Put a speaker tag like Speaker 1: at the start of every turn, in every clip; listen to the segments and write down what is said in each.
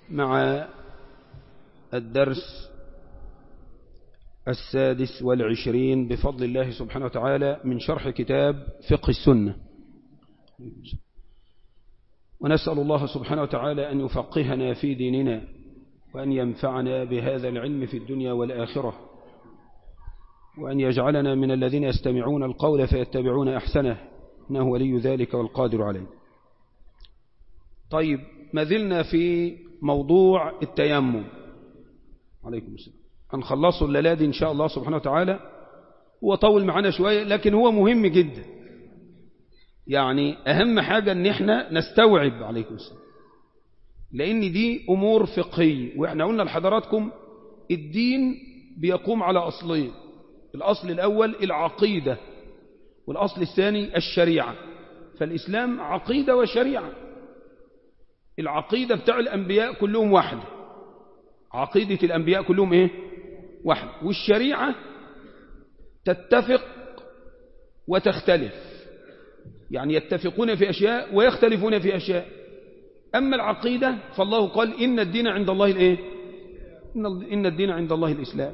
Speaker 1: مع الدرس السادس والعشرين بفضل الله سبحانه وتعالى من شرح كتاب فقه السنة ونسأل الله سبحانه وتعالى أن يفقهنا في ديننا وأن ينفعنا بهذا العلم في الدنيا والآخرة وأن يجعلنا من الذين يستمعون القول فيتبعون أحسنه إنه ولي ذلك والقادر عليه طيب ما زلنا في موضوع التيمم عليكم السلام هنخلصه الليلة دي إن شاء الله سبحانه وتعالى هو طول معنا شوية لكن هو مهم جدا يعني أهم حاجة أن احنا نستوعب عليكم السلام لأن دي أمور فقهية وإحنا قلنا لحضراتكم الدين بيقوم على أصلين الأصل الأول العقيدة والأصل الثاني الشريعة فالإسلام عقيدة وشريعة العقيدة بتاع الأنبياء كلهم واحدة عقيدة الأنبياء كلهم إيه واحدة والشريعة تتفق وتختلف يعني يتفقون في أشياء ويختلفون في أشياء أما العقيدة فالله قال إن الدين عند الله الإيه إن الدين عند الله الإسلام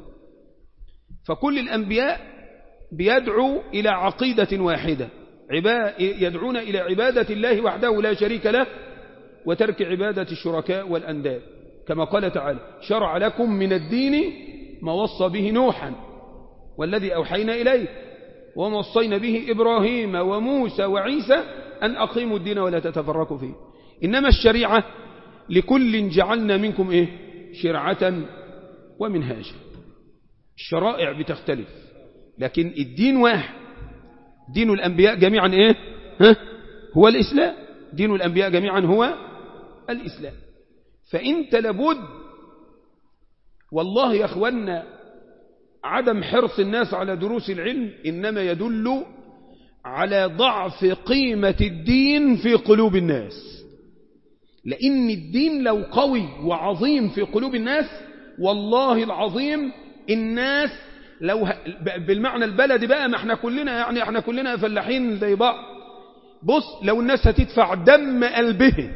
Speaker 1: فكل الأنبياء بيدعو إلى عقيدة واحدة يدعون إلى عبادة الله وحده لا شريك له وترك عبادة الشركاء والأنداد كما قال تعالى شرع لكم من الدين ما وصى به نوحا والذي أوحينا إليه وما وصينا به إبراهيم وموسى وعيسى أن أقيموا الدين ولا تتفرقوا فيه إنما الشريعة لكل جعلنا منكم إيه شرعة ومنهاجا الشرائع بتختلف لكن الدين واحد دين الأنبياء جميعا إيه ها؟ هو الإسلام دين الأنبياء جميعا هو الإسلام فإنت لابد والله يا أخوانا عدم حرص الناس على دروس العلم إنما يدل على ضعف قيمة الدين في قلوب الناس لأن الدين لو قوي وعظيم في قلوب الناس والله العظيم الناس لو بالمعنى البلدي بقى ما احنا كلنا يعني احنا كلنا فلاحين زي بعض بص لو الناس هتدفع دم قلبهم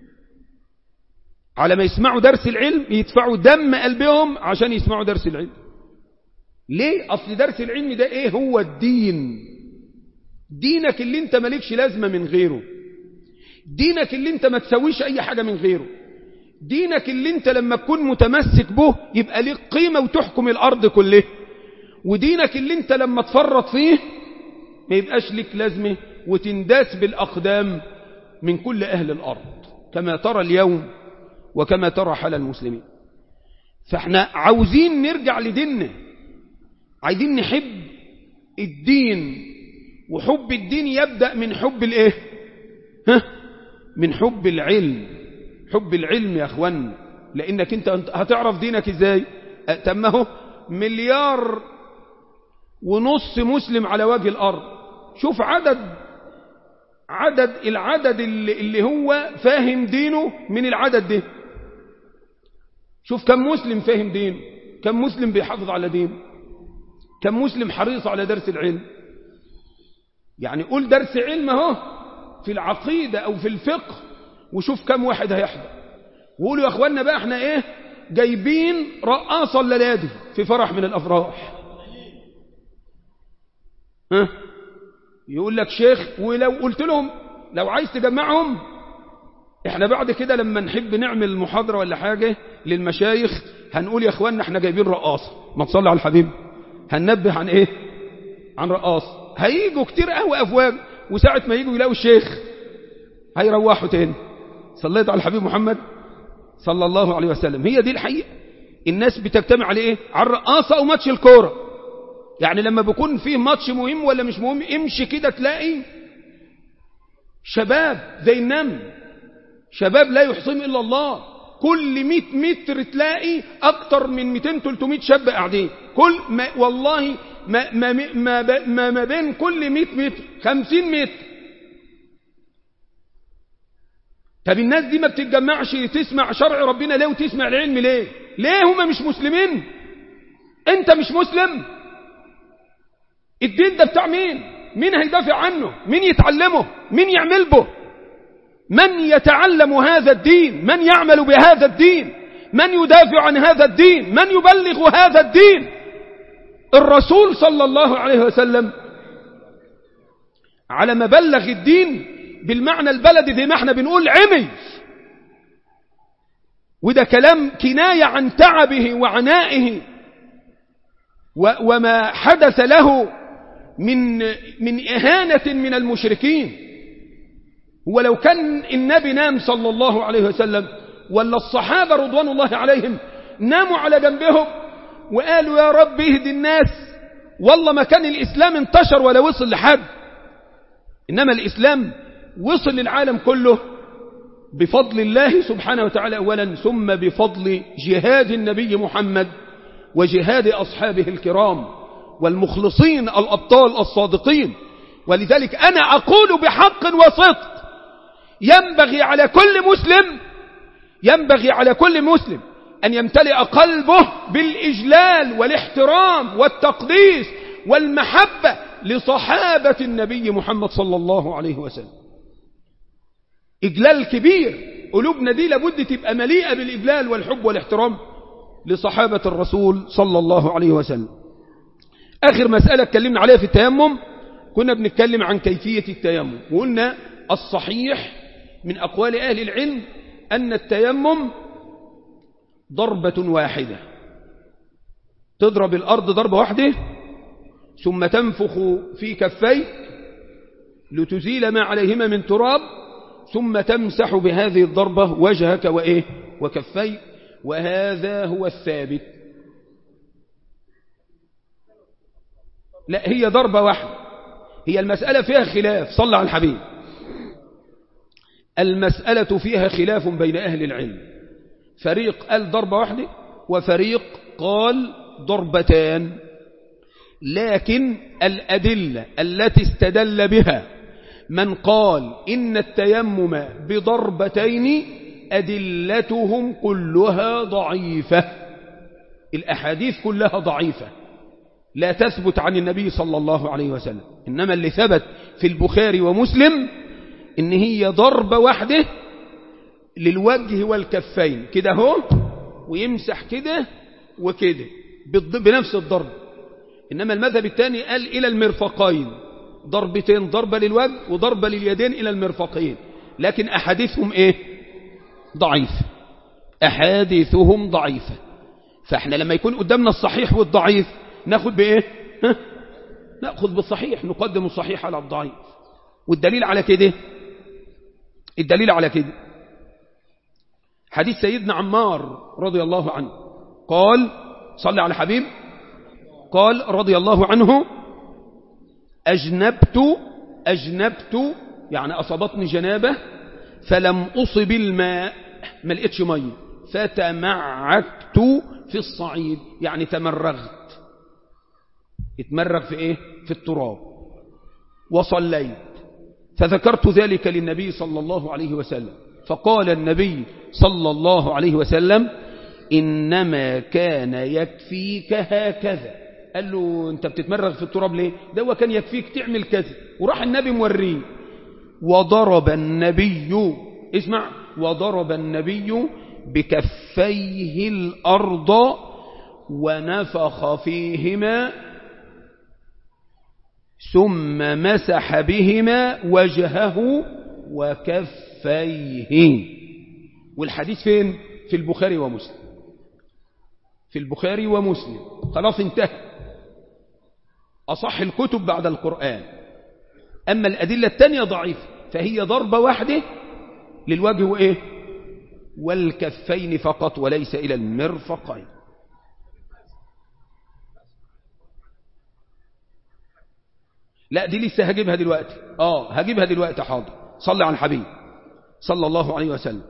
Speaker 1: على ما يسمعوا درس العلم يدفعوا دم قلبهم عشان يسمعوا درس العلم ليه اصل درس العلم ده ايه هو الدين دينك اللي انت مالكش لازمة من غيره دينك اللي انت ما تسويش اي حاجة من غيره دينك اللي انت لما تكون متمسك به يبقى ليك قيمة وتحكم الارض كلها ودينك اللي انت لما تفرط فيه ما يبقاش لك لازمة وتنداس بالاقدام من كل اهل الارض كما ترى اليوم وكما ترى حال المسلمين فاحنا عاوزين نرجع لديننا عايزين نحب الدين وحب الدين يبدأ من حب الايه ها من حب العلم حب العلم يا اخوان لانك انت هتعرف دينك ازاي تمه مليار ونص مسلم على وجه الارض شوف عدد عدد العدد اللي, اللي هو فاهم دينه من العدد ده شوف كم مسلم فاهم دينه كم مسلم بيحافظ على دينه كم مسلم حريص على درس العلم يعني قول درس علم اهو في العقيدة او في الفقه وشوف كم واحد هيحضر وقولوا يا اخوانا بقى احنا ايه جايبين رقاصة الليلادي في فرح من الافراح ها يقول لك شيخ ولو قلت لهم لو عايز تجمعهم احنا بعد كده لما نحب نعمل محاضرة ولا حاجة للمشايخ هنقول يا اخوانا احنا جايبين رقاصة ما تصلي على الحبيب هننبه عن ايه عن رقاصة هيجوا كتير قهوة افواج وساعة ما يجوا يلاقوا الشيخ هيروحوا تاني صليت على الحبيب محمد صلى الله عليه وسلم هي دي الحقيقة الناس بتجتمع على ايه على الرقاصة او ماتش الكورة يعني لما بيكون فيه ماتش مهم ولا مش مهم امشي كده تلاقي شباب زي النمل شباب لا يحصيهم إلا الله كل 100 متر تلاقي أكتر من 200-300 شاب قاعدين كل ما والله ما, ما, ما, ما, ما بين كل 100 متر 50 متر طب الناس دي ما بتتجمعش تسمع شرع ربنا ليه وتسمع العلم ليه ليه هما مش مسلمين انت مش مسلم الدين ده بتاع مين مين هيدافع عنه مين يتعلمه مين يعمل به من يتعلم هذا الدين من يعمل بهذا الدين من يدافع عن هذا الدين من يبلغ هذا الدين الرسول صلى الله عليه وسلم على ما بلغ الدين بالمعنى البلدي زي ما احنا بنقول عمي وده كلام كناية عن تعبه وعنائه وما حدث له من من إهانة من المشركين ولو كان النبي نام صلى الله عليه وسلم ولا الصحابة رضوان الله عليهم ناموا على جنبهم وقالوا يا رب اهدي الناس والله ما كان الإسلام انتشر ولا وصل لحد إنما الإسلام وصل للعالم كله بفضل الله سبحانه وتعالى أولا ثم بفضل جهاد النبي محمد وجهاد أصحابه الكرام والمخلصين الأبطال الصادقين ولذلك أنا أقول بحق وصدق ينبغي على كل مسلم ينبغي على كل مسلم أن يمتلئ قلبه بالإجلال والاحترام والتقديس والمحبة لصحابة النبي محمد صلى الله عليه وسلم إجلال كبير قلوبنا دي لابد تبقى مليئة بالإجلال والحب والاحترام لصحابة الرسول صلى الله عليه وسلم آخر مسألة اتكلمنا عليها في التيمم كنا بنتكلم عن كيفية التيمم وقلنا الصحيح من أقوال أهل العلم أن التيمم ضربة واحدة تضرب الأرض ضربة واحدة ثم تنفخ في كفيك لتزيل ما عليهما من تراب ثم تمسح بهذه الضربة وجهك وإيه وكفيك وهذا هو الثابت لا هي ضربة واحدة هي المسألة فيها خلاف صلى على الحبيب المسألة فيها خلاف بين أهل العلم فريق قال ضربة واحدة وفريق قال ضربتان لكن الأدلة التي استدل بها من قال إن التيمم بضربتين أدلتهم كلها ضعيفة الأحاديث كلها ضعيفة لا تثبت عن النبي صلى الله عليه وسلم إنما اللي ثبت في البخاري ومسلم إن هي ضربة واحدة للوجه والكفين كده هو ويمسح كده وكده بنفس الضرب إنما المذهب الثاني قال إلى المرفقين ضربتين ضربة للوجه وضربة لليدين إلى المرفقين لكن أحاديثهم إيه ضعيفة أحاديثهم ضعيفة فإحنا لما يكون قدامنا الصحيح والضعيف ناخد بإيه ها؟ نأخذ بالصحيح نقدم الصحيح على الضعيف والدليل على كده الدليل على كده حديث سيدنا عمار رضي الله عنه قال صلى على حبيب قال رضي الله عنه أجنبت أجنبت يعني أصابتني جنابة فلم أصب الماء ما لقيتش مية فتمعكت في الصعيد يعني تمرغت اتمرغ في ايه في التراب وصليت فذكرت ذلك للنبي صلى الله عليه وسلم فقال النبي صلى الله عليه وسلم إنما كان يكفيك هكذا قال له انت بتتمرغ في التراب ليه ده هو كان يكفيك تعمل كذا وراح النبي موريه وضرب النبي اسمع وضرب النبي بكفيه الأرض ونفخ فيهما ثم مسح بهما وجهه وكفيه والحديث فين في البخاري ومسلم في البخاري ومسلم خلاص انتهى أصح الكتب بعد القرآن أما الأدلة الثانية ضعيفة فهي ضربة واحدة للوجه وإيه والكفين فقط وليس إلى المرفقين لا دي لسه هجيبها دلوقتي آه هجيبها دلوقتي حاضر صلى على الحبيب صلى الله عليه وسلم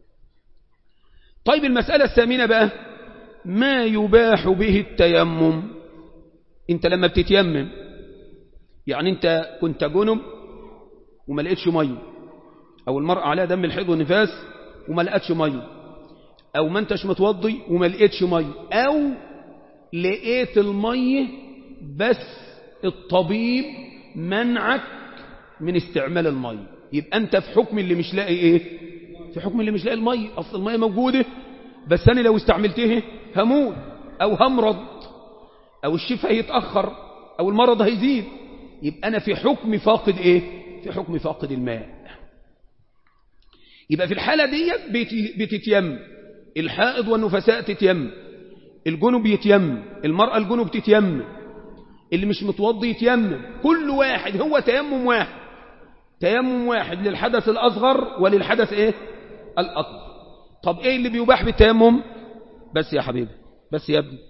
Speaker 1: طيب المسألة الثامنة بقى ما يباح به التيمم انت لما بتتيمم يعني انت كنت جنب وما لقيتش ميه او المرأة عليها دم الحيض والنفاس وما لقيتش ميه او ما انتش متوضي وما لقيتش ميه او لقيت الميه بس الطبيب منعك من استعمال الميه يبقى أنت في حكم اللي مش لاقي إيه في حكم اللي مش لاقي المية أصل المية موجودة بس أنا لو استعملته هموت أو همرض أو الشفاء هيتأخر أو المرض هيزيد يبقى أنا في حكم فاقد إيه في حكم فاقد الماء يبقى في الحالة دي بتتيم الحائض والنفساء تتيم الجنوب يتيم المرأة الجنوب تتيم اللي مش متوضي يتيمم كل واحد هو تيمم واحد تيمم واحد للحدث الأصغر وللحدث إيه الأكبر طب إيه اللي بيباح بالتيمم بس يا حبيبي بس يا ابني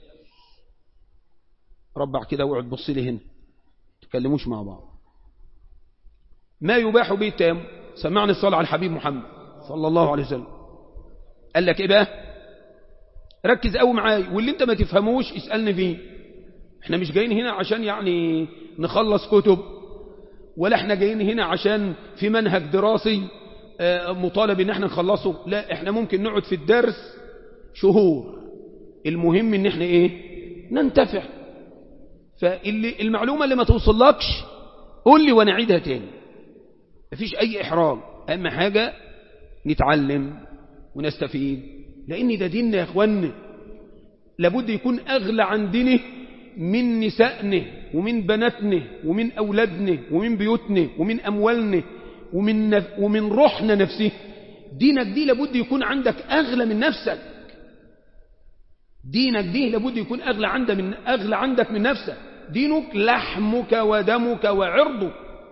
Speaker 1: ربع كده واقعد بص لي هنا تكلموش مع بعض ما يباح به التيمم سمعني الصلاة على الحبيب محمد صلى الله عليه وسلم قال لك ايه بقى ركز قوي معايا واللي انت ما تفهموش اسألني فيه احنا مش جايين هنا عشان يعني نخلص كتب ولا احنا جايين هنا عشان في منهج دراسي مطالب ان احنا نخلصه لا احنا ممكن نقعد في الدرس شهور المهم ان احنا ايه ننتفع فاللي المعلومة اللي ما توصلكش قول لي وانا اعيدها تاني مفيش اي احراج اهم حاجة نتعلم ونستفيد لان ده ديننا يا اخوانا لابد يكون اغلى عن دينه من نسائنا ومن بناتنا ومن أولادنا ومن بيوتنا ومن أموالنا ومن, نف... ومن روحنا نفسه دينك دي لابد يكون عندك أغلى من نفسك دينك دي لابد يكون أغلى عندك من, أغلى عندك من نفسك دينك لحمك ودمك وعرضك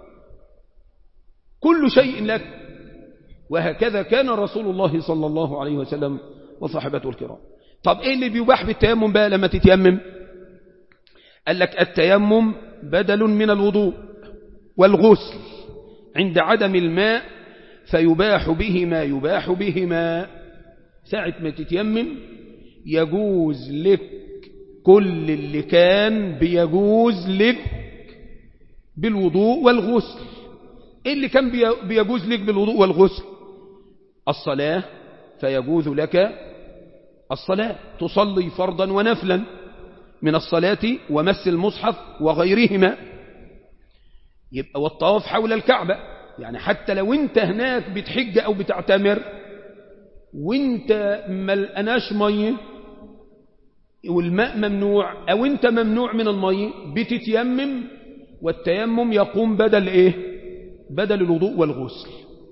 Speaker 1: كل شيء لك وهكذا كان رسول الله صلى الله عليه وسلم وصحبته الكرام طب ايه اللي بيباح بالتيمم بقى لما تتيمم قال لك التيمم بدل من الوضوء والغسل عند عدم الماء فيباح به ما يباح بهما ساعة ما تتيمم يجوز لك كل اللي كان بيجوز لك بالوضوء والغسل إيه اللي كان بيجوز لك بالوضوء والغسل الصلاة فيجوز لك الصلاة تصلي فرضا ونفلا من الصلاة ومس المصحف وغيرهما يبقى والطواف حول الكعبة يعني حتى لو انت هناك بتحج او بتعتمر وانت ملقناش مية والماء ممنوع او انت ممنوع من المية بتتيمم والتيمم يقوم بدل ايه بدل الوضوء والغسل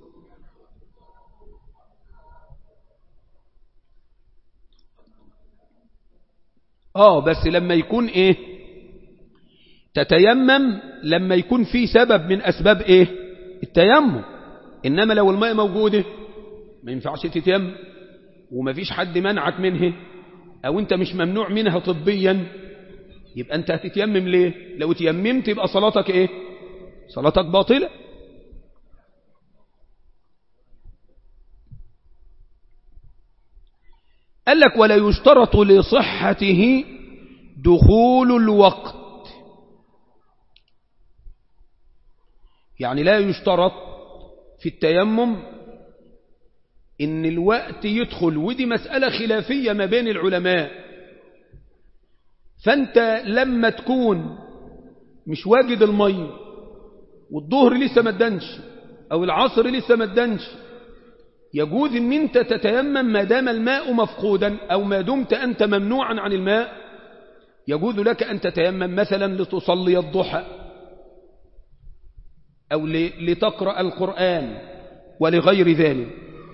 Speaker 1: اه بس لما يكون ايه تتيمم لما يكون في سبب من اسباب ايه التيمم انما لو الماء موجوده ما ينفعش تتيمم وما فيش حد منعك منه او انت مش ممنوع منها طبيا يبقى انت هتتيمم ليه لو تيممت يبقى صلاتك ايه صلاتك باطله قال لك ولا يشترط لصحته دخول الوقت يعني لا يشترط في التيمم ان الوقت يدخل ودي مسألة خلافية ما بين العلماء فانت لما تكون مش واجد المي والظهر لسه ما ادنش او العصر لسه ما ادنش يجوز ان انت تتيمم ما دام الماء مفقودا او ما دمت انت ممنوعا عن الماء يجوز لك ان تتيمم مثلا لتصلي الضحى او لتقرأ القرآن ولغير ذلك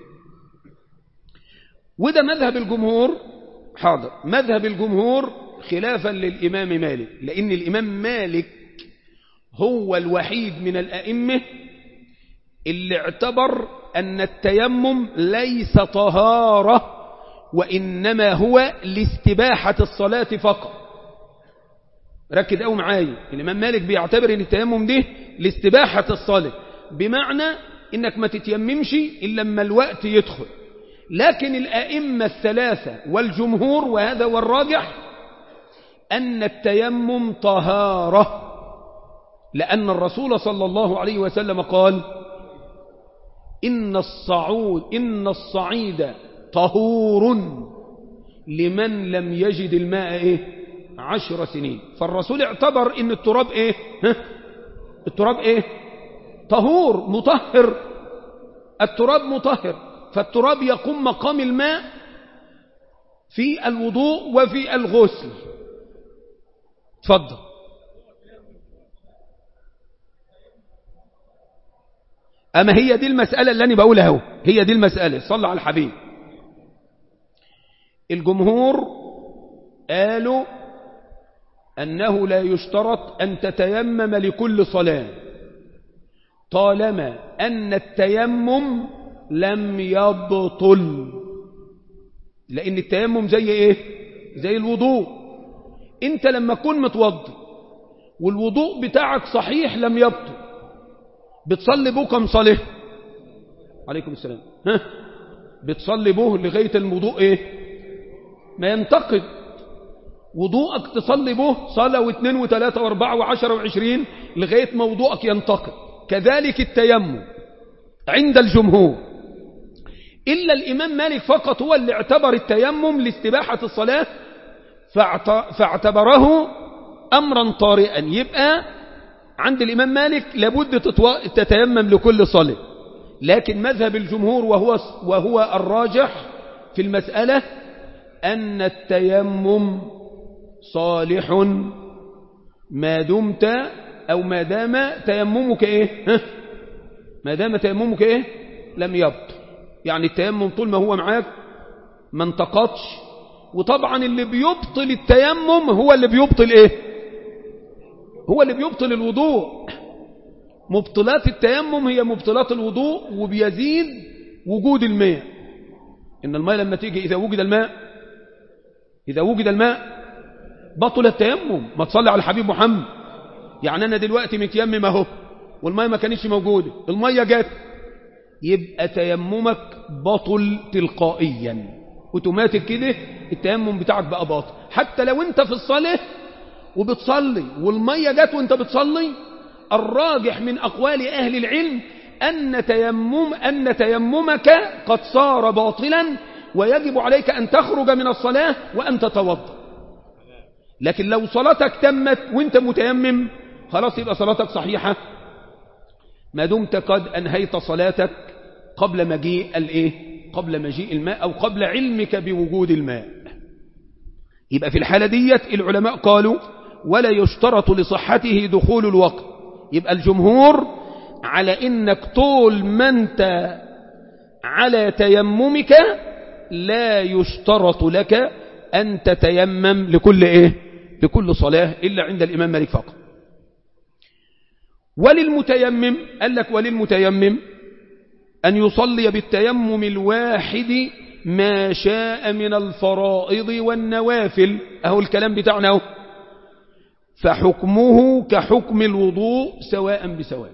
Speaker 1: وده مذهب الجمهور حاضر مذهب الجمهور خلافا للإمام مالك لأن الإمام مالك هو الوحيد من الأئمة اللي اعتبر أن التيمم ليس طهارة وإنما هو لاستباحة الصلاة فقط ركز أو معايا الإمام مالك بيعتبر أن التيمم ده لاستباحة الصلاة بمعنى إنك ما تتيممش إلا لما الوقت يدخل لكن الأئمة الثلاثة والجمهور وهذا هو الراجح أن التيمم طهارة لأن الرسول صلى الله عليه وسلم قال إن الصعود إن الصعيد طهور لمن لم يجد الماء إيه عشر سنين فالرسول اعتبر إن التراب إيه ها؟ التراب إيه طهور مطهر التراب مطهر فالتراب يقوم مقام الماء في الوضوء وفي الغسل تفضل أما هي دي المسألة اللي أنا بقولها هو هي دي المسألة صلى على الحبيب الجمهور قالوا أنه لا يشترط أن تتيمم لكل صلاة طالما أن التيمم لم يبطل لأن التيمم زي إيه زي الوضوء أنت لما تكون متوضي والوضوء بتاعك صحيح لم يبطل بتصلي به كم صلاة عليكم السلام ها بتصلي به لغاية الوضوء إيه ما ينتقد وضوءك تصلي به صلاة واثنين وثلاثة واربعة وعشرة وعشرين لغاية ما وضوءك ينتقد كذلك التيمم عند الجمهور إلا الإمام مالك فقط هو اللي اعتبر التيمم لاستباحة الصلاة فاعتبره أمرا طارئا يبقى عند الإمام مالك لابد تتيمم لكل صلاة لكن مذهب الجمهور وهو, وهو الراجح في المسألة أن التيمم صالح ما دمت أو ما دام تيممك إيه ها؟ ما دام تيممك إيه لم يبطل يعني التيمم طول ما هو معاك ما انتقضش وطبعا اللي بيبطل التيمم هو اللي بيبطل إيه هو اللي بيبطل الوضوء مبطلات التيمم هي مبطلات الوضوء وبيزيد وجود الماء إن الماء لما تيجي إذا وجد الماء إذا وجد الماء بطل التيمم ما تصلي على الحبيب محمد يعني أنا دلوقتي متيمم اهو والمية ما كانتش موجودة المية جت يبقى تيممك بطل تلقائيا اوتوماتيك كده التيمم بتاعك بقى باطل حتى لو انت في الصلاة وبتصلي والمية جت وانت بتصلي الراجح من أقوال أهل العلم أن, تيمم أن تيممك قد صار باطلا ويجب عليك أن تخرج من الصلاة وأن تتوضا لكن لو صلاتك تمت وانت متيمم خلاص يبقى صلاتك صحيحة ما دمت قد أنهيت صلاتك قبل مجيء الايه قبل مجيء الماء أو قبل علمك بوجود الماء يبقى في الحالة ديت العلماء قالوا ولا يشترط لصحته دخول الوقت يبقى الجمهور على إنك طول ما انت على تيممك لا يشترط لك أن تتيمم لكل إيه لكل صلاة إلا عند الإمام مالك فقط وللمتيمم قال لك وللمتيمم أن يصلي بالتيمم الواحد ما شاء من الفرائض والنوافل أهو الكلام بتاعنا أهو فحكمه كحكم الوضوء سواء بسواء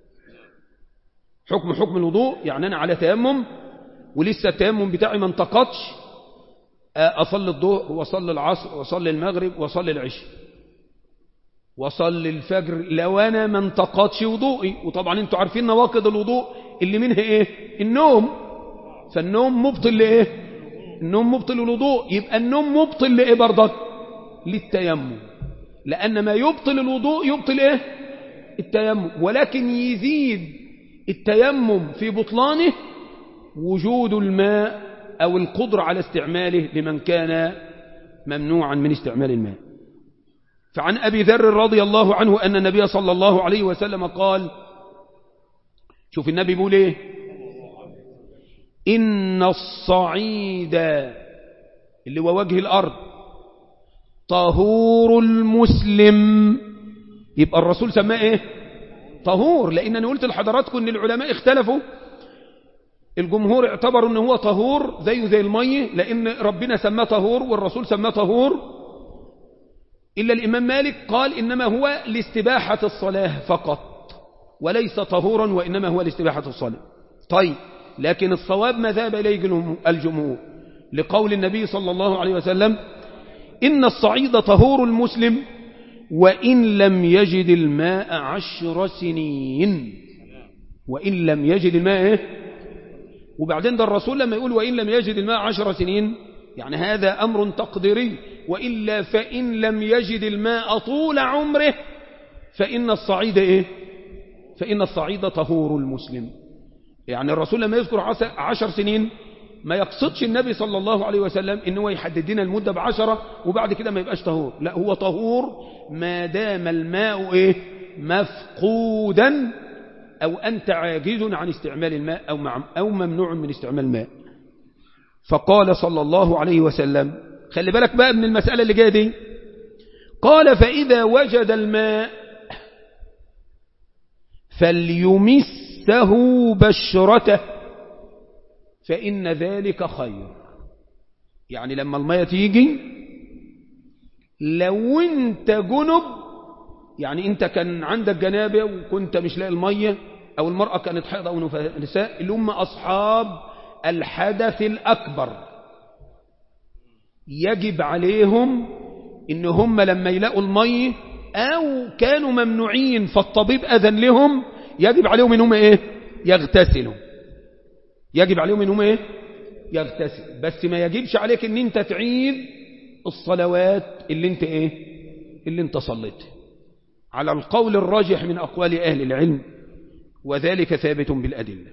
Speaker 1: حكم حكم الوضوء يعني أنا على تيمم ولسه التيمم بتاعي ما انتقضش أصلي الظهر وأصلي العصر وأصلي المغرب وأصلي العشاء وأصلي الفجر لو أنا ما انتقضش وضوئي وطبعا انتوا عارفين نواقض الوضوء اللي منها إيه النوم فالنوم مبطل لإيه النوم مبطل الوضوء يبقى النوم مبطل لإيه برضك للتيمم لأن ما يبطل الوضوء يبطل إيه التيمم ولكن يزيد التيمم في بطلانه وجود الماء أو القدرة على استعماله لمن كان ممنوعا من استعمال الماء فعن أبي ذر رضي الله عنه أن النبي صلى الله عليه وسلم قال شوف النبي بيقول ايه إن الصعيد اللي هو وجه الأرض طهور المسلم يبقى الرسول سماه ايه طهور لأن أنا قلت لحضراتكم أن العلماء اختلفوا الجمهور اعتبروا أنه هو طهور زيه زي المية لأن ربنا سماه طهور والرسول سماه طهور إلا الإمام مالك قال إنما هو لاستباحة الصلاة فقط وليس طهورا وإنما هو لاستباحة الصلاة طيب لكن الصواب ما ذهب إليه الجمهور لقول النبي صلى الله عليه وسلم إن الصعيد طهور المسلم وإن لم يجد الماء عشر سنين وإن لم يجد الماء إيه؟ وبعدين ده الرسول لما يقول وإن لم يجد الماء عشر سنين يعني هذا أمر تقديري وإلا فإن لم يجد الماء طول عمره فإن الصعيد إيه فإن الصعيد طهور المسلم يعني الرسول لما يذكر عشر سنين ما يقصدش النبي صلى الله عليه وسلم ان هو يحدد لنا المدة بعشرة وبعد كده ما يبقاش طهور لا هو طهور ما دام الماء ايه مفقودا او انت عاجز عن استعمال الماء او, مع أو ممنوع من استعمال الماء فقال صلى الله عليه وسلم خلي بالك بقى من المسألة اللي جايه دي قال فإذا وجد الماء فليمسه بشرته فإن ذلك خير يعني لما المية تيجي لو انت جنب يعني انت كان عندك جنابة وكنت مش لاقي المية او المرأة كانت حيضة او نساء اللي هم اصحاب الحدث الاكبر يجب عليهم ان هم لما يلاقوا المية او كانوا ممنوعين فالطبيب اذن لهم يجب عليهم انهم ايه يغتسلوا يجب عليهم انهم ايه يغتسل بس ما يجبش عليك ان انت تعيد الصلوات اللي انت ايه اللي انت صليتها على القول الراجح من اقوال اهل العلم وذلك ثابت بالادله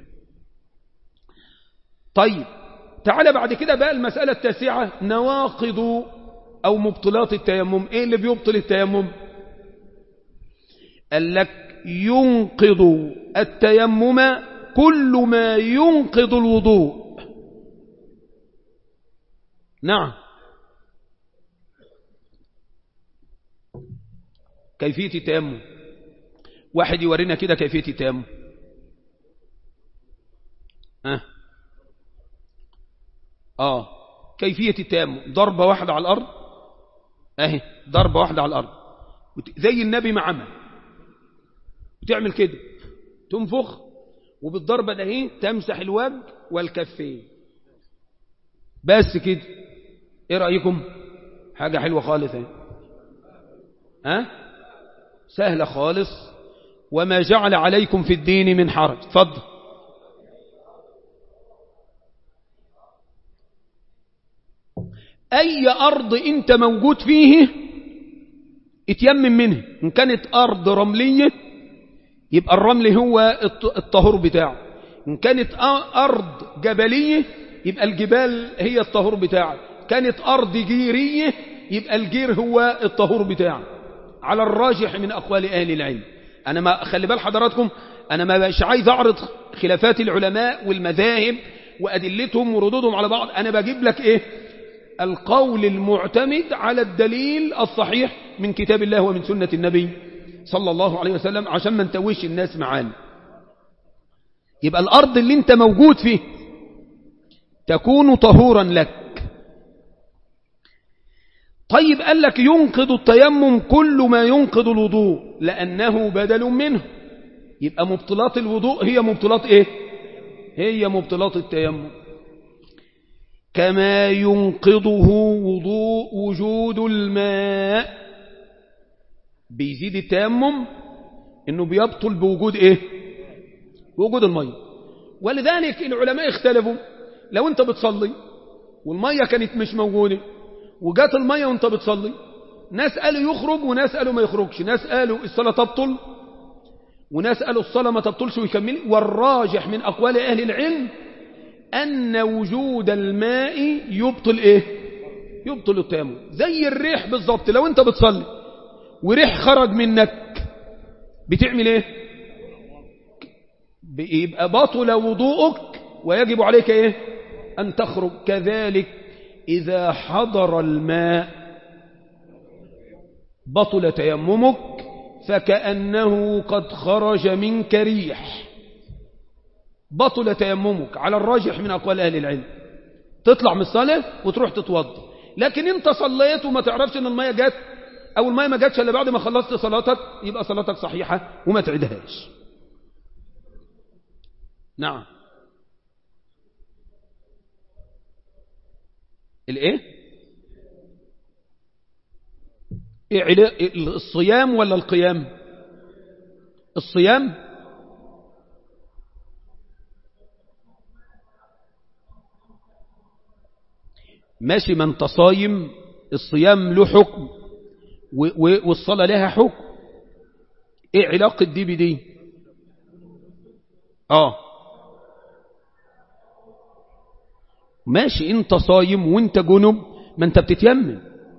Speaker 1: طيب تعالى بعد كده بقى المسألة التاسعة نواقض أو مبطلات التيمم إيه اللي بيبطل التيمم قال لك ينقض التيمم كل ما ينقض الوضوء نعم كيفية التيمم واحد يورينا كده كيفية التيمم أه. آه كيفية التيمم ضربة واحدة على الأرض أهي ضربة واحدة على الأرض زي النبي ما عمل بتعمل كده تنفخ وبالضربة ده اهي تمسح الوجه والكفين بس كده ايه رأيكم حاجة حلوة خالص اهي ها سهلة خالص وما جعل عليكم في الدين من حرج اتفضل أي أرض أنت موجود فيه اتيمم منه إن كانت أرض رملية يبقى الرمل هو الطهور بتاعه إن كانت أرض جبلية يبقى الجبال هي الطهور بتاعه كانت أرض جيرية يبقى الجير هو الطهور بتاعه على الراجح من أقوال أهل العلم أنا ما خلي بال حضراتكم أنا ما مش عايز أعرض خلافات العلماء والمذاهب وأدلتهم وردودهم على بعض أنا بجيب لك إيه القول المعتمد على الدليل الصحيح من كتاب الله ومن سنة النبي صلى الله عليه وسلم عشان ما نتوش الناس معانا يبقى الأرض اللي انت موجود فيه تكون طهورا لك طيب قال لك ينقض التيمم كل ما ينقض الوضوء لأنه بدل منه يبقى مبطلات الوضوء هي مبطلات ايه هي مبطلات التيمم كما ينقضه وضوء وجود الماء بيزيد التيمم انه بيبطل بوجود ايه بوجود المية ولذلك العلماء اختلفوا لو انت بتصلي والمية كانت مش موجودة وجات المية وانت بتصلي ناس قالوا يخرج وناس قالوا ما يخرجش ناس قالوا الصلاة تبطل وناس قالوا الصلاة ما تبطلش ويكمل والراجح من أقوال أهل العلم أن وجود الماء يبطل إيه يبطل التيمم زي الريح بالظبط لو أنت بتصلي وريح خرج منك بتعمل إيه يبقى بطل وضوءك ويجب عليك إيه أن تخرج كذلك إذا حضر الماء بطل تيممك فكأنه قد خرج منك ريح بطل تيممك على الراجح من أقوال أهل العلم تطلع من الصلاة وتروح تتوضى لكن انت صليت وما تعرفش ان المية جت او المية ما جاتش الا بعد ما خلصت صلاتك يبقى صلاتك صحيحة وما تعيدهاش نعم الايه إيه الصيام ولا القيام الصيام ماشي من تصايم الصيام له حكم والصلاة لها حكم ايه علاقة دي بدي اه ماشي انت صايم وانت جنب ما انت بتتيمم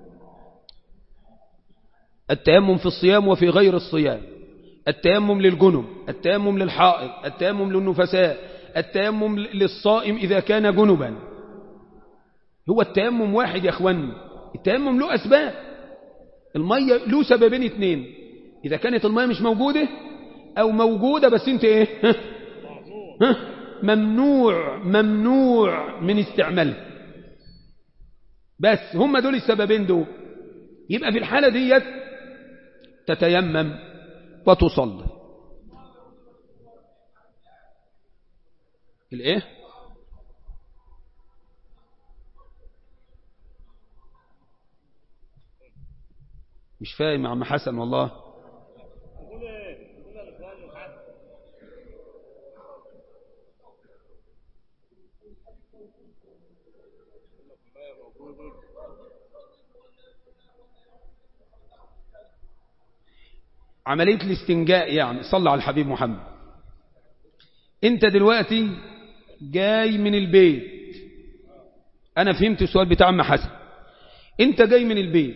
Speaker 1: التيمم في الصيام وفي غير الصيام التيمم للجنب التيمم للحائض التيمم للنفساء التيمم للصائم إذا كان جنبا هو التيمم واحد يا اخواني التيمم له أسباب المية له سببين اتنين إذا كانت المية مش موجودة أو موجودة بس انت ايه ها؟ ها؟ ممنوع ممنوع من استعمالها بس هم دول السببين دول يبقى في الحالة ديت تتيمم وتصلي الايه مش فاهم يا عم حسن والله عملية الاستنجاء يعني صلى على الحبيب محمد انت دلوقتي جاي من البيت انا فهمت السؤال بتاع عم حسن انت جاي من البيت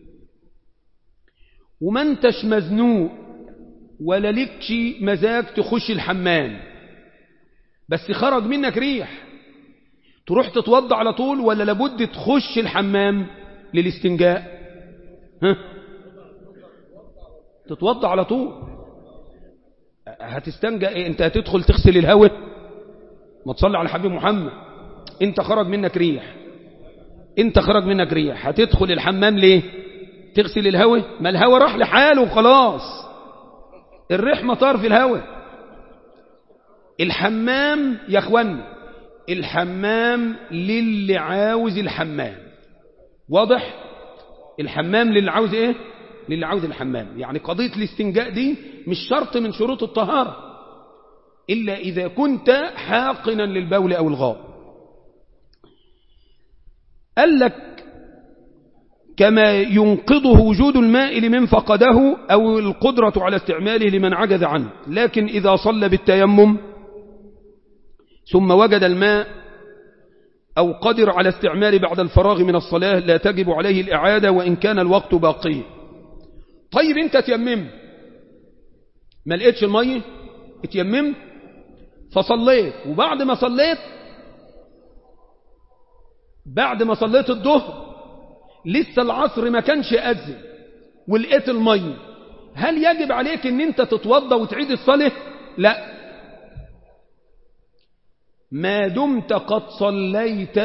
Speaker 1: وما انتش مزنوق ولا لكش مزاج تخش الحمام بس خرج منك ريح تروح تتوضع على طول ولا لابد تخش الحمام للاستنجاء ها تتوضع على طول هتستنجى ايه انت هتدخل تغسل الهواء ما تصلي على حبيب محمد انت خرج منك ريح انت خرج منك ريح هتدخل الحمام ليه تغسل الهواء ما الهواء راح لحاله وخلاص الريح مطار في الهواء الحمام يا اخوان الحمام للي عاوز الحمام واضح الحمام للي عاوز ايه للي عاوز الحمام يعني قضية الاستنجاء دي مش شرط من شروط الطهارة إلا إذا كنت حاقنا للبول أو الغاء قال لك كما ينقضه وجود الماء لمن فقده أو القدرة على استعماله لمن عجز عنه لكن إذا صلى بالتيمم ثم وجد الماء أو قدر على استعمال بعد الفراغ من الصلاة لا تجب عليه الإعادة وإن كان الوقت باقي طيب انت تيمم ما لقيتش المية اتيممت فصليت وبعد ما صليت بعد ما صليت الظهر لسه العصر ما كانش أذن ولقيت المية هل يجب عليك ان انت تتوضى وتعيد الصلاة لا ما دمت قد صليت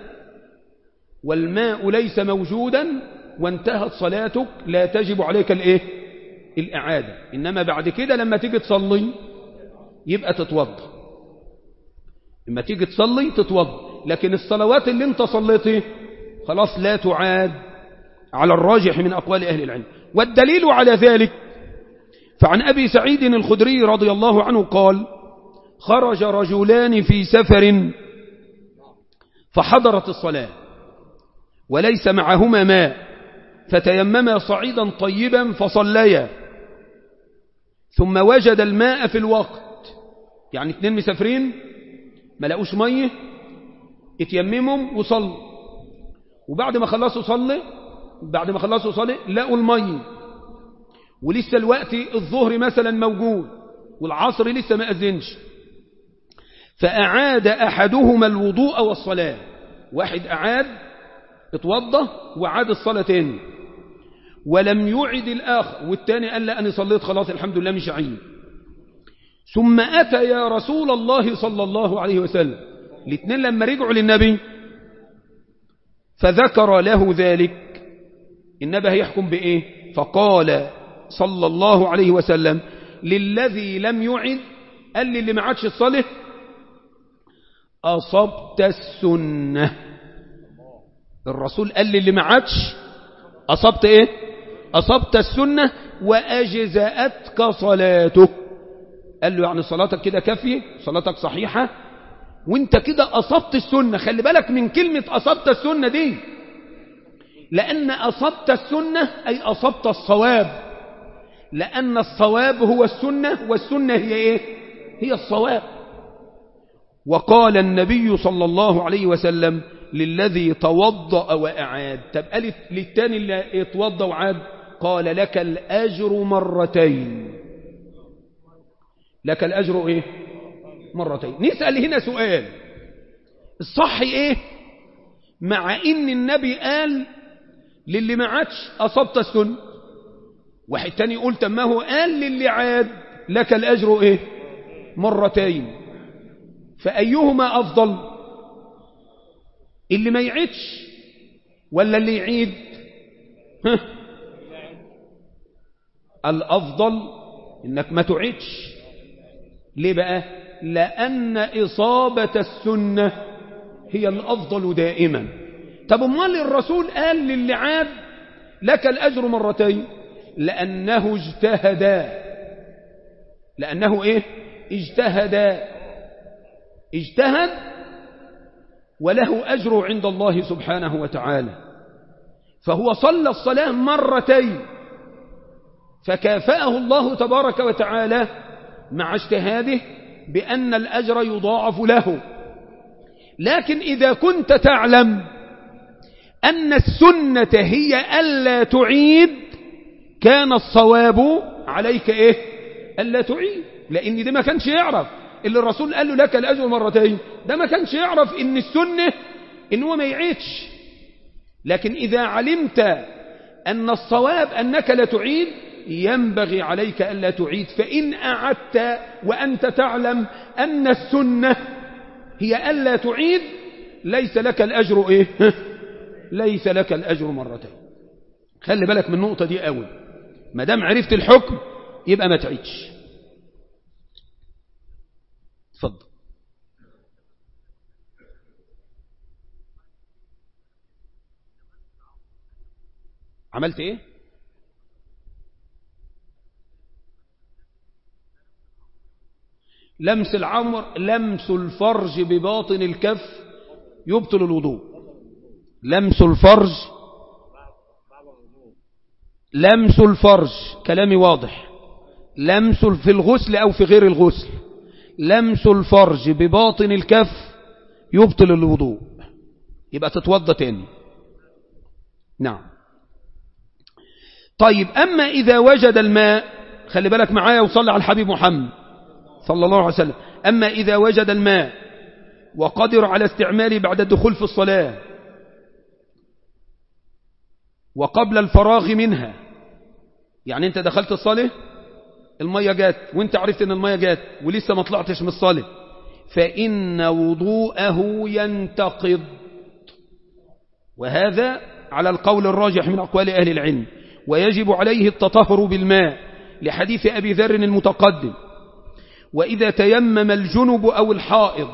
Speaker 1: والماء ليس موجودا وانتهت صلاتك لا تجب عليك الايه الإعادة إنما بعد كده لما تيجي تصلي يبقى تتوضى لما تيجي تصلي تتوضى لكن الصلوات اللي انت صليتها خلاص لا تعاد على الراجح من أقوال أهل العلم والدليل على ذلك فعن أبي سعيد الخدري رضي الله عنه قال خرج رجلان في سفر فحضرت الصلاة وليس معهما ماء فتيمما صعيدا طيبا فصليا ثم وجد الماء في الوقت يعني اتنين مسافرين ما لقوش مية اتيممهم وصلوا وبعد ما خلصوا صلي بعد ما خلصوا صلي لقوا المية ولسه الوقت الظهر مثلا موجود والعصر لسه ما أذنش فأعاد أحدهما الوضوء والصلاة واحد أعاد اتوضى وعاد الصلاة تاني ولم يعد الآخر والتاني قال لا أنا صليت خلاص الحمد لله مش عين ثم أتى يا رسول الله صلى الله عليه وسلم الاثنين لما رجعوا للنبي فذكر له ذلك النبي هيحكم بإيه فقال صلى الله عليه وسلم للذي لم يعد قال لي اللي ما عادش الصلاة أصبت السنة الرسول قال لي اللي ما عادش أصبت إيه أصبت السنة وأجزأتك صلاتك قال له يعني صلاتك كده كافية صلاتك صحيحة وانت كده أصبت السنة خلي بالك من كلمة أصبت السنة دي لأن أصبت السنة أي أصبت الصواب لأن الصواب هو السنة والسنة هي إيه هي الصواب وقال النبي صلى الله عليه وسلم للذي توضأ وأعاد طب قالت للتاني اللي اتوضأ وعاد قال لك الأجر مرتين لك الأجر إيه مرتين نسأل هنا سؤال الصح إيه مع إن النبي قال للي ما عادش أصبت السنة واحد تاني يقول طب ما هو قال للي عاد لك الأجر إيه مرتين فأيهما أفضل اللي ما يعيدش ولا اللي يعيد ها الأفضل إنك ما تعيدش ليه بقى لأن إصابة السنة هي الأفضل دائما طب امال الرسول قال للي عاد لك الأجر مرتين لأنه اجتهد لأنه إيه اجتهد اجتهد وله أجر عند الله سبحانه وتعالى فهو صلى الصلاة مرتين فكافأه الله تبارك وتعالى مع اجتهاده بأن الأجر يضاعف له لكن إذا كنت تعلم أن السنة هي ألا تعيد كان الصواب عليك إيه ألا تعيد لأن ده ما كانش يعرف اللي الرسول قال له لك الأجر مرتين ده ما كانش يعرف إن السنة إن هو ما يعيدش لكن إذا علمت أن الصواب أنك لا تعيد ينبغي عليك ألا تعيد فإن أعدت وأنت تعلم أن السنة هي ألا تعيد ليس لك الأجر إيه ليس لك الأجر مرتين خلي بالك من النقطة دي قوي ما دام عرفت الحكم يبقى ما تعيدش تفضل عملت ايه لمس العمر لمس الفرج بباطن الكف يبطل الوضوء لمس الفرج لمس الفرج كلامي واضح لمس في الغسل أو في غير الغسل لمس الفرج بباطن الكف يبطل الوضوء يبقى تتوضى تاني نعم طيب أما إذا وجد الماء خلي بالك معايا وصلي على الحبيب محمد صلى الله عليه وسلم أما إذا وجد الماء وقدر على استعماله بعد الدخول في الصلاة وقبل الفراغ منها يعني انت دخلت الصلاة المية جات وانت عرفت ان المية جات ولسه ما طلعتش من الصلاة فإن وضوءه ينتقض وهذا على القول الراجح من أقوال أهل العلم ويجب عليه التطهر بالماء لحديث أبي ذر المتقدم وإذا تيمم الجنب أو الحائض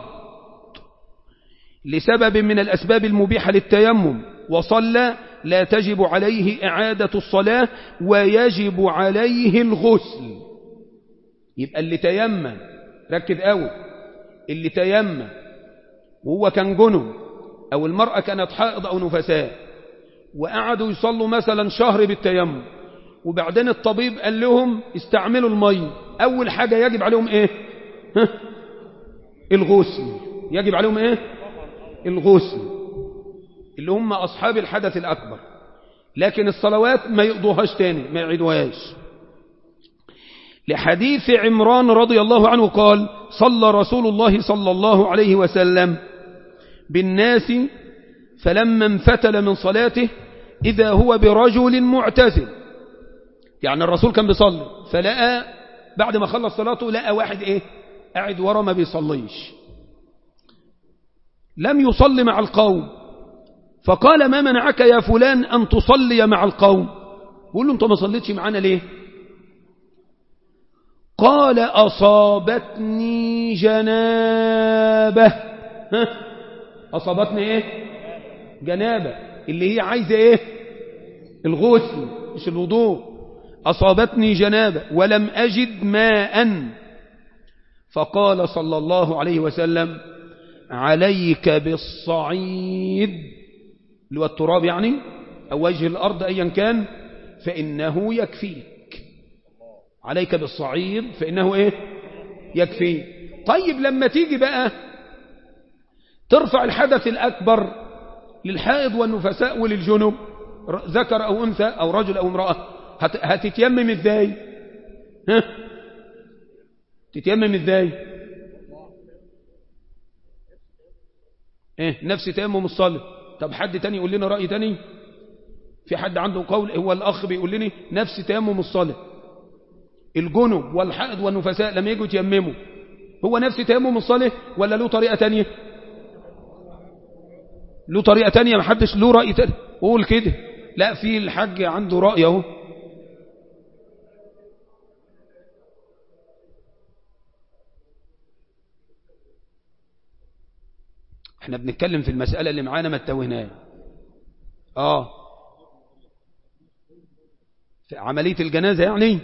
Speaker 1: لسبب من الأسباب المبيحة للتيمم وصلى لا تجب عليه إعادة الصلاة ويجب عليه الغسل يبقى اللي تيمم ركز قوي اللي تيمم وهو كان جنب أو المرأة كانت حائض أو نفساء وقعدوا يصلوا مثلا شهر بالتيمم وبعدين الطبيب قال لهم استعملوا المي أول حاجة يجب عليهم إيه ها؟ الغسل يجب عليهم إيه الغسل اللي هم أصحاب الحدث الأكبر لكن الصلوات ما يقضوهاش تاني ما يعيدوهاش لحديث عمران رضي الله عنه قال صلى رسول الله صلى الله عليه وسلم بالناس فلما انفتل من صلاته إذا هو برجل معتزل يعني الرسول كان بيصلي فلقى بعد ما خلص صلاته لقى واحد ايه قاعد ورا ما بيصليش لم يصلي مع القوم فقال ما منعك يا فلان أن تصلي مع القوم بقول له انت ما صليتش معانا ليه قال أصابتني جنابة ها؟ أصابتني ايه جنابة اللي هي عايزة ايه الغسل مش الوضوء أصابتني جنابة ولم أجد ماء فقال صلى الله عليه وسلم عليك بالصعيد اللي هو التراب يعني أو وجه الأرض أيا كان فإنه يكفيك عليك بالصعيد فإنه إيه يكفيك طيب لما تيجي بقى ترفع الحدث الأكبر للحائض والنفساء وللجنوب ذكر أو أنثى أو رجل أو امرأة هتتيمم ازاي ها تتيمم ازاي ايه نفس تيمم الصلاة طب حد تاني يقول لنا رأي تاني في حد عنده قول هو الأخ بيقول لنا نفس تيمم الصلاة الجنب والحائض والنفساء لما يجوا يتيمموا هو نفس تيمم الصلاة ولا له طريقة تانية له طريقة تانية محدش له رأي تاني قول كده لا في الحج عنده رأي اهو احنا بنتكلم في المسألة اللي معانا ما اتوهناها اه في عملية الجنازة يعني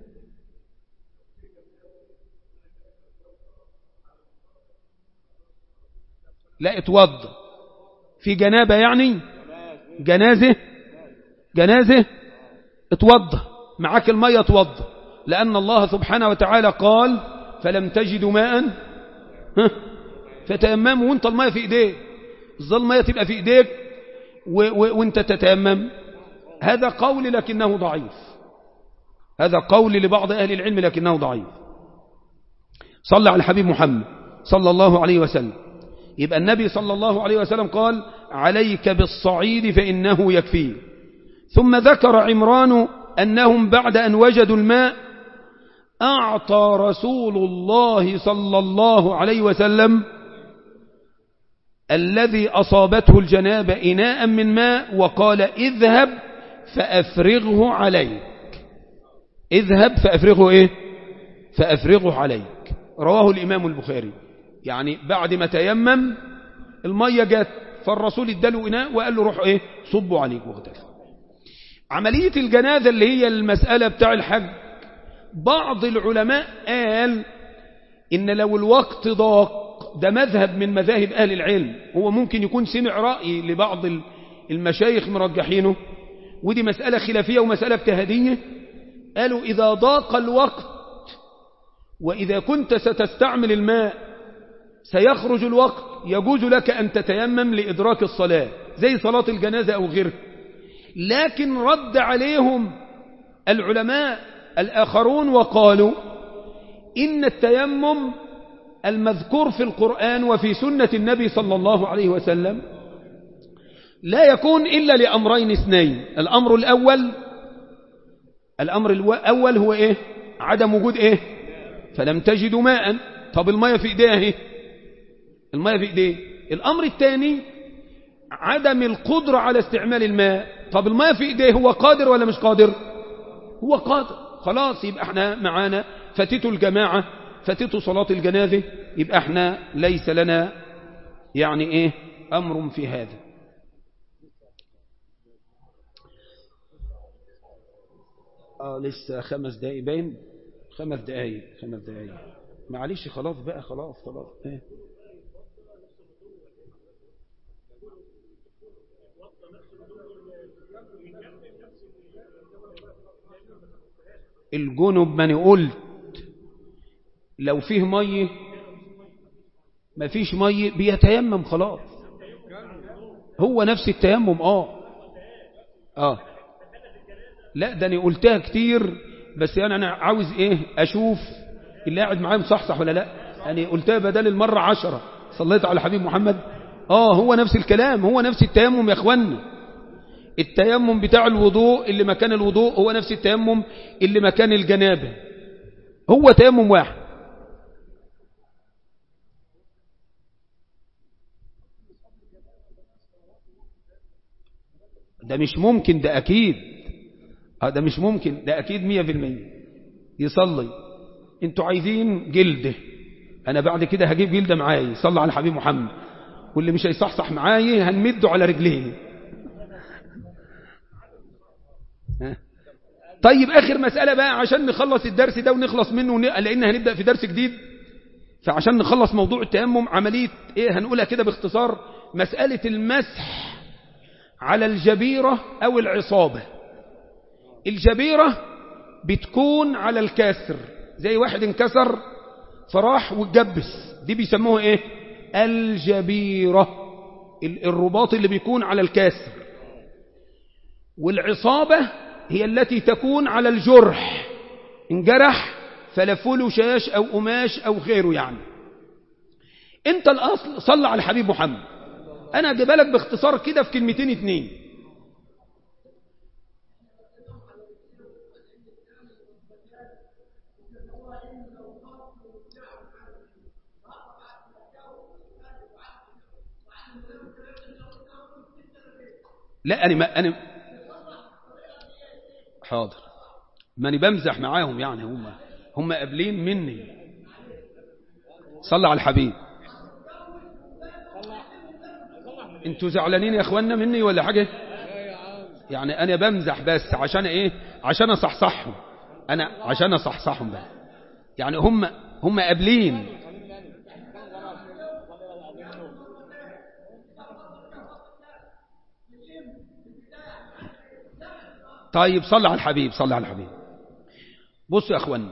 Speaker 1: لا اتوضى في جنابة يعني جنازة جنازة اتوضى معاك المية اتوضى لأن الله سبحانه وتعالى قال فلم تجدوا ماء فتيمموا وانت المية في ايديك الظل المية تبقى في ايديك وانت تتيمم هذا قول لكنه ضعيف هذا قول لبعض أهل العلم لكنه ضعيف صلى على الحبيب محمد صلى الله عليه وسلم يبقى النبي صلى الله عليه وسلم قال عليك بالصعيد فإنه يكفيه ثم ذكر عمران أنهم بعد أن وجدوا الماء أعطى رسول الله صلى الله عليه وسلم الذي أصابته الجنابة إناء من ماء وقال اذهب فأفرغه عليك اذهب فأفرغه إيه فأفرغه عليك رواه الإمام البخاري يعني بعد ما تيمم المية جت فالرسول اداله إناء وقال له روح إيه صبوا عليك واغتسل عملية الجنازة اللي هي المسألة بتاع الحج بعض العلماء قال إن لو الوقت ضاق ده مذهب من مذاهب أهل العلم هو ممكن يكون سمع رأي لبعض المشايخ مرجحينه ودي مسألة خلافية ومسألة اجتهادية قالوا إذا ضاق الوقت وإذا كنت ستستعمل الماء سيخرج الوقت يجوز لك أن تتيمم لإدراك الصلاة زي صلاة الجنازة أو غيره لكن رد عليهم العلماء الآخرون وقالوا إن التيمم المذكور في القرآن وفي سنة النبي صلى الله عليه وسلم لا يكون إلا لأمرين اثنين الأمر الأول الأمر الأول هو إيه عدم وجود إيه فلم تجدوا ماء طب المية في إيديه إيه المية في إيديه الأمر الثاني عدم القدرة على استعمال الماء طب الماء في إيديه هو قادر ولا مش قادر هو قادر خلاص يبقى احنا معانا فتتوا الجماعة فتتوا صلاة الجنازة يبقى احنا ليس لنا يعني ايه أمر في هذا آه لسه خمس دقايق باين خمس دقايق خمس دقايق معلش خلاص بقى خلاص خلاص ايه الجنب ما أنا قلت لو فيه مية ما فيش مية بيتيمم خلاص هو نفس التيمم اه اه لا ده انا قلتها كتير بس انا انا عاوز ايه اشوف اللي قاعد معايا مصحصح ولا لا انا قلتها بدل المرة عشرة صليت على حبيب محمد اه هو نفس الكلام هو نفس التيمم يا اخوانا التيمم بتاع الوضوء اللي مكان الوضوء هو نفس التيمم اللي مكان الجنابة هو تيمم واحد ده مش ممكن ده أكيد ده مش ممكن ده أكيد مية في المية يصلي انتوا عايزين جلده أنا بعد كده هجيب جلده معايا صلى على حبيب محمد واللي مش هيصحصح معايا هنمده على رجليه طيب آخر مسألة بقى عشان نخلص الدرس ده ونخلص منه لأن هنبدأ في درس جديد فعشان نخلص موضوع التيمم عملية إيه هنقولها كده باختصار مسألة المسح على الجبيرة أو العصابة الجبيرة بتكون على الكسر زي واحد انكسر فراح واتجبس دي بيسموها ايه الجبيرة الرباط اللي بيكون على الكاسر والعصابة هي التي تكون على الجرح انجرح فلفله شاش أو قماش أو غيره يعني انت الأصل صلى على الحبيب محمد أنا أجيبها لك باختصار كده في كلمتين اتنين لا أنا ما أنا حاضر ما أنا بمزح معاهم يعني هم هم قابلين مني صلى على الحبيب انتوا زعلانين يا اخوانا مني ولا حاجة يعني انا بمزح بس عشان ايه عشان اصحصحهم انا عشان اصحصحهم بقى يعني هم هم قابلين طيب صلى على الحبيب صلى على الحبيب بصوا يا اخوانا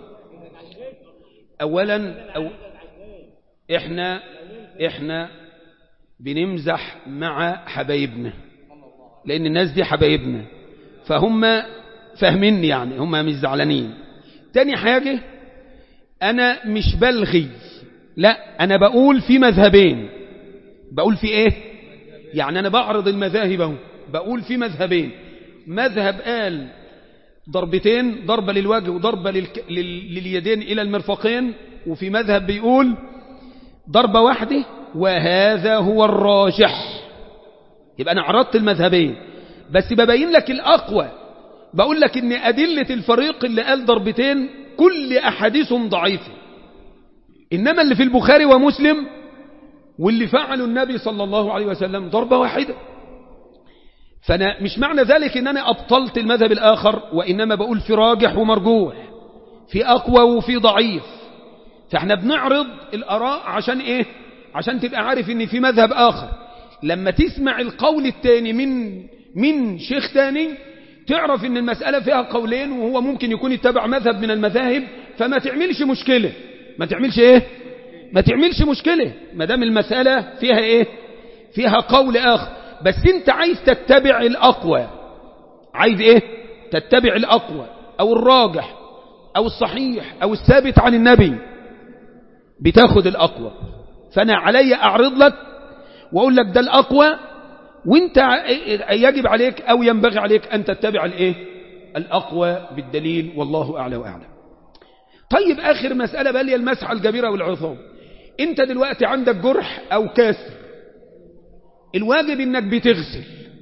Speaker 1: اولا أو احنا احنا بنمزح مع حبايبنا لان الناس دي حبايبنا فهم فاهميني يعني هم مش زعلانين تاني حاجة انا مش بلغي لا انا بقول في مذهبين بقول في ايه يعني انا بعرض المذاهب اهو بقول في مذهبين مذهب قال ضربتين ضربة للوجه وضربة للك... لل... لليدين إلى المرفقين وفي مذهب بيقول ضربة واحدة وهذا هو الراجح يبقى أنا عرضت المذهبين بس ببين لك الأقوى بقول لك إن أدلة الفريق اللي قال ضربتين كل أحاديثهم ضعيفة إنما اللي في البخاري ومسلم واللي فعله النبي صلى الله عليه وسلم ضربة واحدة فأنا مش معنى ذلك إن أنا أبطلت المذهب الآخر وإنما بقول في راجح ومرجوح في أقوى وفي ضعيف فاحنا بنعرض الأراء عشان إيه عشان تبقى عارف إن في مذهب آخر لما تسمع القول التاني من من شيخ تاني تعرف إن المسألة فيها قولين وهو ممكن يكون يتبع مذهب من المذاهب فما تعملش مشكلة ما تعملش إيه ما تعملش مشكلة ما دام المسألة فيها إيه فيها قول آخر بس انت عايز تتبع الأقوى عايز ايه تتبع الأقوى أو الراجح أو الصحيح أو الثابت عن النبي بتاخد الأقوى فأنا علي أعرض لك وأقول لك ده الأقوى وانت يجب عليك أو ينبغي عليك أن تتبع الايه الأقوى بالدليل والله أعلى وأعلم طيب آخر مسألة بقى لي المسحة الجبيرة والعظام انت دلوقتي عندك جرح أو كسر الواجب انك بتغسل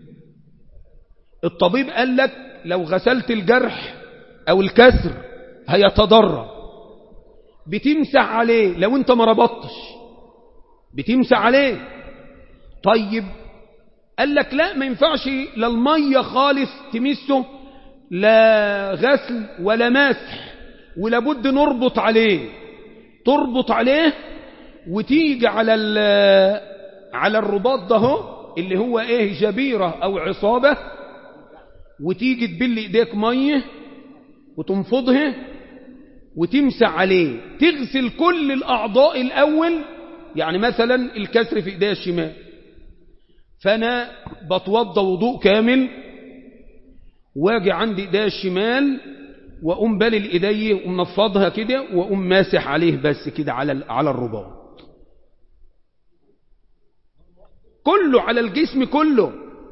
Speaker 1: الطبيب قال لك لو غسلت الجرح او الكسر هيتضرر بتمسح عليه لو انت ما ربطتش بتمسح عليه طيب قال لك لا ما ينفعش لا المية خالص تمسه لا غسل ولا مسح ولابد نربط عليه تربط عليه وتيجي على على الرباط ده هو اللي هو ايه جبيرة او عصابة وتيجي تبل ايديك مية وتنفضها وتمسح عليه تغسل كل الاعضاء الاول يعني مثلا الكسر في ايديا الشمال فانا بتوضى وضوء كامل واجي عندي ايديا الشمال واقوم بلل ايدي ومنفضها كده واقوم ماسح عليه بس كده على على الرباط كله على الجسم كله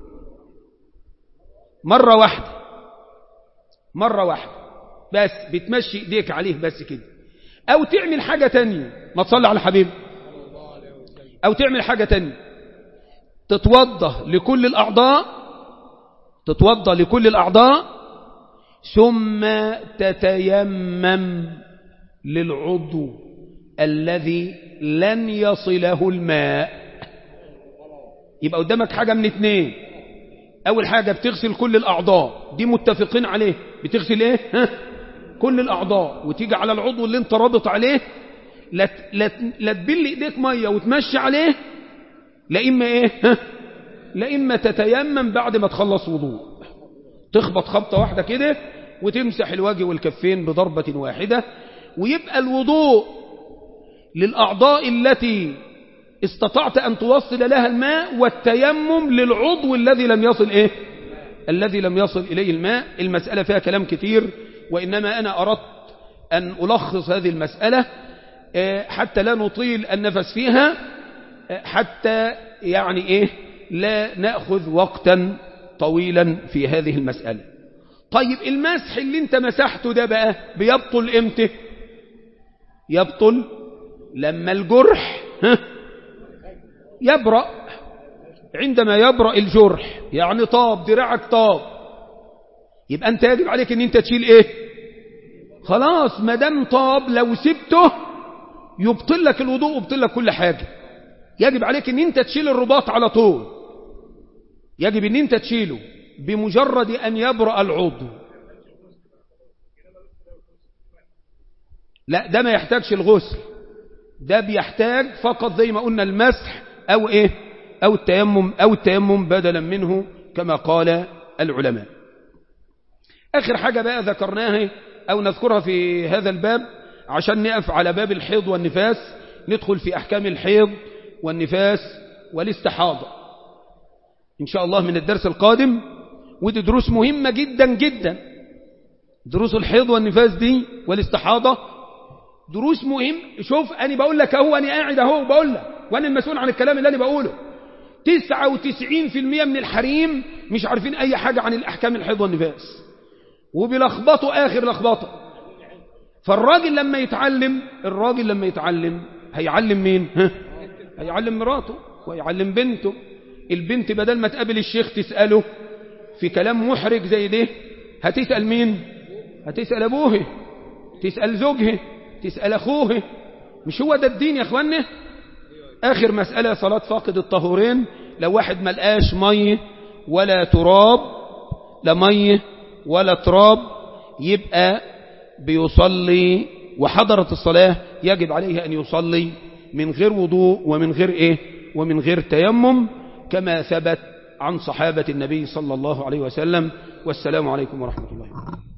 Speaker 1: مرة واحدة مرة واحدة بس بتمشي ايديك عليه بس كده او تعمل حاجة تانية ما تصلي على حبيب او تعمل حاجة تانية تتوضى لكل الاعضاء تتوضى لكل الاعضاء ثم تتيمم للعضو الذي لن يصله الماء يبقى قدامك حاجة من اتنين اول حاجة بتغسل كل الاعضاء دي متفقين عليه بتغسل ايه ها؟ كل الاعضاء وتيجي على العضو اللي انت رابط عليه لا لا لا تبل ايديك ميه وتمشي عليه لا اما ايه ها؟ لا اما تتيمم بعد ما تخلص وضوء تخبط خبطه واحده كده وتمسح الوجه والكفين بضربه واحده ويبقى الوضوء للاعضاء التي استطعت أن توصل لها الماء والتيمم للعضو الذي لم يصل إيه الذي لم يصل إليه الماء المسألة فيها كلام كثير وإنما أنا أردت أن ألخص هذه المسألة حتى لا نطيل النفس فيها حتى يعني إيه لا نأخذ وقتا طويلا في هذه المسألة طيب المسح اللي انت مسحته ده بقى بيبطل امتى يبطل لما الجرح يبرأ عندما يبرأ الجرح يعني طاب دراعك طاب يبقى انت يجب عليك ان انت تشيل ايه خلاص ما دام طاب لو سبته يبطل لك الوضوء ويبطل لك كل حاجة يجب عليك ان انت تشيل الرباط على طول يجب ان انت تشيله بمجرد ان يبرأ العضو لا ده ما يحتاجش الغسل ده بيحتاج فقط زي ما قلنا المسح او ايه او التيمم او التيمم بدلا منه كما قال العلماء اخر حاجة بقى ذكرناها او نذكرها في هذا الباب عشان نقف على باب الحيض والنفاس ندخل في احكام الحيض والنفاس والاستحاضة ان شاء الله من الدرس القادم ودي دروس مهمة جدا جدا دروس الحيض والنفاس دي والاستحاضة دروس مهم شوف أنا بقول لك اهو أنا قاعد اهو بقول لك وأنا المسؤول عن الكلام اللي أنا بقوله 99% من الحريم مش عارفين أي حاجة عن الأحكام الحيض والنفاس وبيلخبطوا آخر لخبطة فالراجل لما يتعلم الراجل لما يتعلم هيعلم مين ها؟ هيعلم مراته ويعلم بنته البنت بدل ما تقابل الشيخ تسأله في كلام محرج زي ده هتسأل مين هتسأل أبوه تسأل زوجه تسأل أخوه مش هو ده الدين يا أخواننا آخر مسألة صلاة فاقد الطهورين لو واحد ملقاش مية ولا تراب لا مية ولا تراب يبقى بيصلي وحضرت الصلاة يجب عليه أن يصلي من غير وضوء ومن غير إيه ومن غير تيمم كما ثبت عن صحابة النبي صلى الله عليه وسلم والسلام عليكم ورحمة الله